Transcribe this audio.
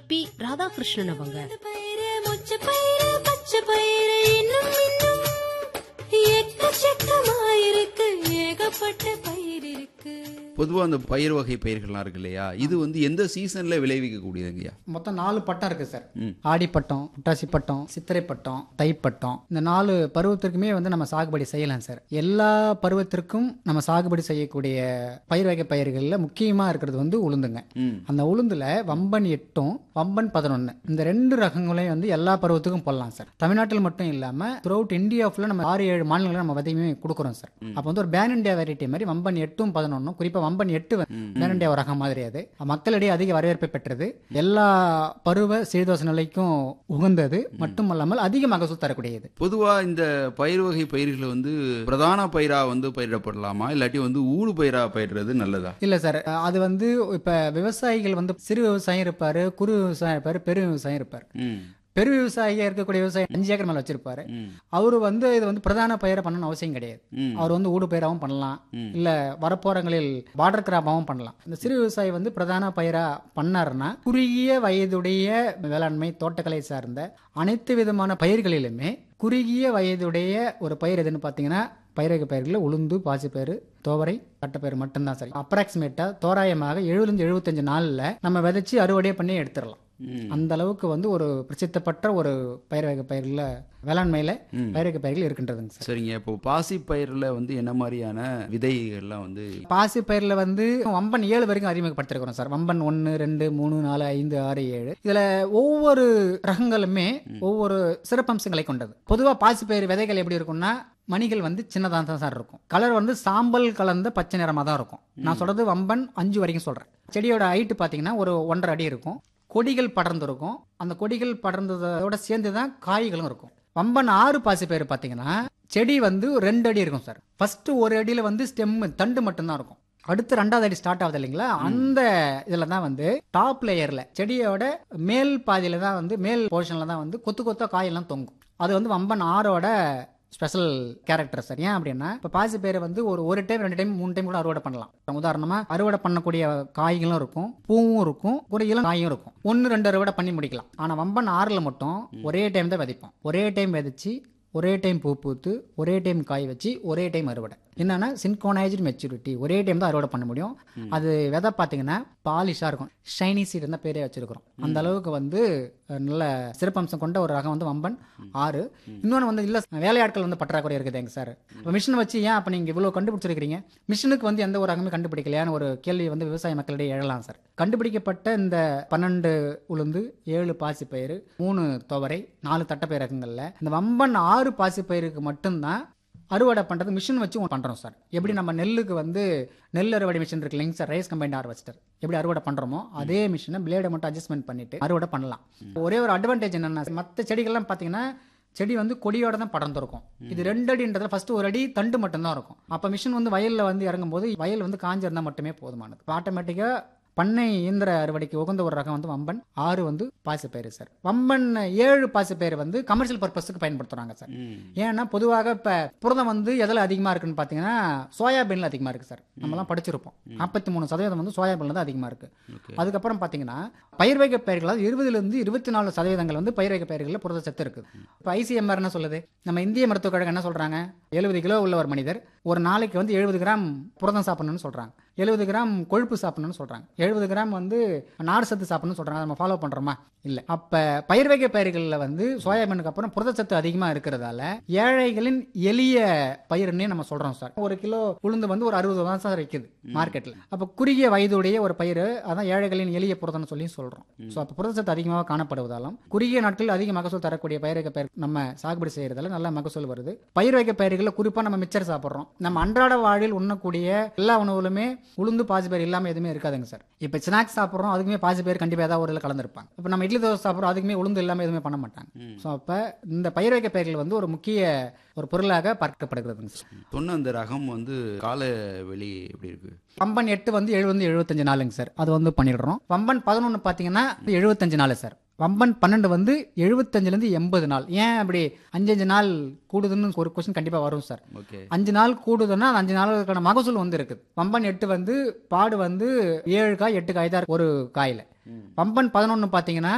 B Radhakrishnan அவங்க பயிறு மொச்ச பயிறு பச்சை பயிறு இன்னும் இன்னும் எக்கச்சக்கமாயிருக்கு ஏகப்பட்ட பயிர் இருக்கு பொதுவா அந்த பயிர் வகை பயிர்கள்லாம் இருக்கு இல்லையா இது வந்து எந்த சீசன்ல விளைவிக்கக்கூடியதுங்கய்யா மொத்தம் நாலு பட்டம் இருக்கு சார் ஆடிப்பட்டம் புட்டாசி பட்டம் சித்திரை பட்டம் தைப்பட்டம் இந்த நாலு பருவத்திற்குமே வந்து நம்ம சாகுபடி செய்யலாம் சார் எல்லா பருவத்திற்கும் நம்ம சாகுபடி செய்யக்கூடிய பயிர் வகை பயிர்களில் முக்கியமா இருக்கிறது வந்து உளுந்துங்க அந்த உளுந்துல வம்பன் எட்டும் வம்பன் பதினொன்னு இந்த ரெண்டு ரகங்களையும் வந்து எல்லா பருவத்துக்கும் போடலாம் சார் தமிழ்நாட்டில் மட்டும் இல்லாம த்ரூ அவுட் ஃபுல்லா நம்ம ஆறு ஏழு மாநிலங்களில் நம்ம விதையுமே கொடுக்குறோம் சார் அப்போ வந்து ஒரு பேன் இண்டியா வெரைட்டி மாதிரி வம்பன் எட்டும் பதினொன்னும் குறிப்பா வம்பன் எட்டு பேன் இண்டியா ஒரு ரகம் மாதிரி அது மக்களிடையே அதிக வரவேற்பை பெற்றது எல்லா பருவ சீதோச நிலைக்கும் உகந்தது மட்டுமல்லாமல் அதிக மகசூல் தரக்கூடியது பொதுவா இந்த பயிர் வகை பயிர்களை வந்து பிரதான பயிரா வந்து பயிரிடப்படலாமா இல்லாட்டி வந்து ஊடு பயிரா பயிரிடுறது நல்லதா இல்ல சார் அது வந்து இப்ப விவசாயிகள் வந்து சிறு விவசாயம் இருப்பாரு குறு விவசாயம் இருப்பாரு பெரு விவசாயம் இருப்பாரு ம் பெரு விவசாயியா இருக்கக்கூடிய விவசாயி அஞ்சு ஏக்கர் மேல வச்சிருப்பாரு ம் அவரு வந்து இது வந்து பிரதான பயிரை பண்ணணும்னு அவசியம் கிடையாது ம். அவர் வந்து ஊடு பயிராகவும் பண்ணலாம் இல்ல வரப்போறங்களில் பார்டர் கிராப்பாகவும் பண்ணலாம் இந்த சிறு விவசாயி வந்து பிரதான பயிரா பண்ணாருன்னா குறுகிய வயதுடைய வேளாண்மை தோட்டக்கலை சார்ந்த அனைத்து விதமான பயிர்களிலுமே குறுகிய வயதுடைய ஒரு பயிர் எதுன்னு பார்த்தீங்கன்னா பயிரக பயிர்களில் உளுந்து பாசிப்பயிறு தோவரை தட்டைப்பயிறு மட்டும்தான் சரி அப்ராக்சிமேட்டா தோராயமாக எழுபதுலேருந்து எழுபத்தஞ்சு நாள்ல நம்ம விதைச்சு அறுவடை பண்ணி எடுத்துடலாம் அந்த அளவுக்கு வந்து ஒரு பிரசித்தப்பட்ட ஒரு பயிர் வகை பயிர்ல வேளாண்மையில பயிர் வகை பயிர்கள் இருக்கின்றதுங்க சார் சரிங்க இப்போ பாசி பயிரில் வந்து என்ன மாதிரியான விதைகள்லாம் வந்து பாசி பயிர்ல வந்து வம்பன் ஏழு வரைக்கும் அறிமுகப்படுத்திருக்கிறோம் சார் வம்பன் ஒன்று ரெண்டு மூணு நாலு ஐந்து ஆறு ஏழு இதுல ஒவ்வொரு ரகங்களுமே ஒவ்வொரு சிறப்பம்சங்களை கொண்டது பொதுவா பாசி பயிர் விதைகள் எப்படி இருக்கும்னா மணிகள் வந்து சின்னதாக தான் சார் இருக்கும் கலர் வந்து சாம்பல் கலந்த பச்சை நிறமாக தான் இருக்கும் நான் சொல்றது வம்பன் அஞ்சு வரைக்கும் சொல்றேன் செடியோட ஹைட்டு பார்த்தீங்கன்னா ஒரு ஒன்றரை அடி இருக்கும் கொடிகள் படர்ந்திருக்கும் அந்த கொடிகள் படர்ந்ததோட சேர்ந்து தான் காய்களும் இருக்கும் வம்பன் ஆறு பாசி பயிர் பார்த்தீங்கன்னா செடி வந்து ரெண்டு அடி இருக்கும் சார் ஃபர்ஸ்ட் ஒரு அடியில வந்து ஸ்டெம் தண்டு மட்டும்தான் இருக்கும் அடுத்து ரெண்டாவது அடி ஸ்டார்ட் ஆகுது இல்லைங்களா அந்த இதில் தான் வந்து டாப் லேயரில் செடியோட மேல் பாதியில தான் வந்து மேல் போர்ஷனில் தான் வந்து கொத்து கொத்தா காயெல்லாம் தொங்கும் அது வந்து வம்பன் ஆறோட ஸ்பெஷல் கேரக்டர் சார் ஏன் அப்படின்னா இப்போ பாசி பேரை வந்து ஒரு ஒரு டைம் ரெண்டு டைம் மூணு டைம் கூட அறுவடை பண்ணலாம் உதாரணமா அறுவடை பண்ணக்கூடிய காய்களும் இருக்கும் பூவும் இருக்கும் ஒரு இளம் காயும் இருக்கும் ஒன்று ரெண்டு அறுவடை பண்ணி முடிக்கலாம் ஆனால் வம்பன் ஆறில் மட்டும் ஒரே டைம் தான் விதைப்போம் ஒரே டைம் விதைச்சு ஒரே டைம் பூ பூத்து ஒரே டைம் காய் வச்சு ஒரே டைம் அறுவடை என்னன்னா சின்கோனைஸ்டு மெச்சூரிட்டி ஒரே டைம் தான் அறுவடை பண்ண முடியும் அது விதை பார்த்தீங்கன்னா பாலிஷாக இருக்கும் ஷைனி சீட் தான் பேரே வச்சிருக்கிறோம் அந்த அளவுக்கு வந்து அஹ், நல்ல சிறப்பம்சம் கொண்ட ஒரு ரகம் வந்து வம்பன் ஆறு இன்னொன்று வந்து இல்லை வேலையாட்கள் வந்து பற்றாக்குறை இருக்குது எங்க சார் இப்போ மிஷின் வச்சு ஏன் அப்போ நீங்கள் இவ்வளோ கண்டுபிடிச்சிருக்கிறீங்க மிஷினுக்கு வந்து எந்த ஒரு ரகமே கண்டுபிடிக்கலையான்னு ஒரு கேள்வி வந்து விவசாய மக்களிடையே எழலாம் சார் கண்டுபிடிக்கப்பட்ட இந்த பன்னெண்டு உளுந்து ஏழு பாசிப்பயிறு மூணு துவரை நாலு தட்டைப்பயிர் ரகங்கள்ல இந்த வம்பன் ஆறு பாசிப்பயிருக்கு மட்டும்தான் அறுவடை பண்ணுறது மிஷின் வச்சு பண்ணுறோம் சார் எப்படி நம்ம நெல்லுக்கு வந்து நெல் அறுவடை மிஷின் இருக்கு இல்லைங்க சார் ரைஸ் கம்பைண்ட் ஹார்வெஸ்டர் எப்படி அறுவடை பண்ணுறோமோ அதே மிஷினை பிளேடை மட்டும் அட்ஜஸ்ட்மெண்ட் பண்ணிட்டு அறுவடை பண்ணலாம் ஒரே ஒரு அட்வான்டேஜ் என்னன்னா மற்ற செடிகள்லாம் பார்த்தீங்கன்னா செடி வந்து கொடியோட தான் படர்ந்துருக்கும் இது ரெண்டு அடின்றதுல ஃபர்ஸ்ட் ஒரு அடி தண்டு மட்டும்தான் இருக்கும் அப்போ மிஷின் வந்து வயலில் வந்து இறங்கும் போது வயல் வந்து காஞ்சிருந்தா மட்டுமே போதுமானது ஆட்டோமேட்டிக்காக பண்ணை இயந்திர அறுவடைக்கு உகந்த ஒரு ரகம் வந்து வம்பன் ஆறு வந்து பாசிப்பயிறு சார் வம்பன் ஏழு பாசிப்பயிறு வந்து கமர்ஷியல் பர்பஸ்க்கு பயன்படுத்துறாங்க சார் ஏன்னா பொதுவாக இப்ப புரதம் வந்து எதில் அதிகமா இருக்குன்னு பாத்தீங்கன்னா சோயாபீன்ல அதிகமா இருக்கு சார் நம்மலாம் படிச்சிருப்போம் நாற்பத்தி மூணு சதவீதம் வந்து சோயாபீன்ல தான் அதிகமா இருக்கு அதுக்கப்புறம் பாத்தீங்கன்னா பயிர் வகை பயிர்கள் இருபதுல இருந்து இருபத்தி நாலு சதவீதங்கள் வந்து பயிர் வகை பயிர்களில் புரத சத்து இருக்கு இப்போ ஐசிஎம்ஆர் என்ன சொல்லுது நம்ம இந்திய மருத்துவக் கழகம் என்ன சொல்றாங்க எழுபது கிலோ உள்ள ஒரு மனிதர் ஒரு நாளைக்கு வந்து எழுபது கிராம் புரதம் சாப்பிடணும்னு சொல்றாங்க எழுபது கிராம் கொழுப்பு சாப்பிடணும்னு சொல்றாங்க எழுபது கிராம் வந்து நார் சத்து சாப்பிடணும்னு சொல்றாங்க நம்ம ஃபாலோ பண்றோமா இல்ல அப்ப பயிர் வகை பயிர்களில் வந்து சோயாபீனுக்கு அப்புறம் புரதச்சத்து அதிகமா இருக்கிறதால ஏழைகளின் எளிய பயிர்னே நம்ம சொல்றோம் சார் ஒரு கிலோ உளுந்து வந்து ஒரு அறுபது தான் சார் விற்குது மார்க்கெட்ல அப்ப குறுகிய வயதுடைய ஒரு பயிர் அதான் ஏழைகளின் எளிய புரதம்னு சொல்லி சொல்றோம் ஸோ அப்ப புரதச்சத்து அதிகமாக காணப்படுவதாலும் குறுகிய நாட்களில் அதிக மகசூல் தரக்கூடிய பயிர் வகை பயிர் நம்ம சாகுபடி செய்யறதால நல்ல மகசூல் வருது பயிர் வகை பயிர்களில் குறிப்பா நம்ம மிச்சர் சாப்பிடுறோம் நம்ம அன்றாட வாழ்வில் உண்ணக்கூடிய எல்லா உணவுலுமே உளுந்து பாசிப்பயிர் இல்லாம எதுவுமே இருக்காதுங்க சார் இப்ப ஸ்நாக்ஸ் சாப்பிடுறோம் அதுக்குமே பாசிப்பயிர் கண்டிப்பா ஏதாவது ஒரு இதில் கலந்துருப்பாங்க இப்ப நம்ம இட்லி தோசை சாப்பிடுறோம் அதுக்குமே உளுந்து இல்லாம எதுவுமே பண்ண மாட்டாங்க ஸோ அப்ப இந்த பயிர் வகை பயிர்கள் வந்து ஒரு முக்கிய ஒரு பொருளாக பார்க்கப்படுகிறதுங்க சார் சொன்ன அந்த ரகம் வந்து கால வெளி எப்படி இருக்கு வம்பன் எட்டு வந்து எழுபது எழுபத்தஞ்சு நாளுங்க சார் அது வந்து பண்ணிடுறோம் வம்பன் பதினொன்று பார்த்தீங்கன்னா எழுபத்தஞ்சு நாள் சார் வம்பன் பன்னெண்டு வந்து எழுபத்தஞ்சுலேருந்து எண்பது நாள் ஏன் அப்படி அஞ்சு அஞ்சு நாள் கூடுதுன்னு ஒரு கொஸ்டின் கண்டிப்பாக வரும் சார் ஓகே அஞ்சு நாள் கூடுதுன்னா அந்த அஞ்சு நாளுக்கான மகசூல் வந்து இருக்குது வம்பன் எட்டு வந்து பாடு வந்து ஏழு காய் எட்டு காய் தான் இருக்கு ஒரு காயில வம்பன் பதினொன்று பார்த்தீங்கன்னா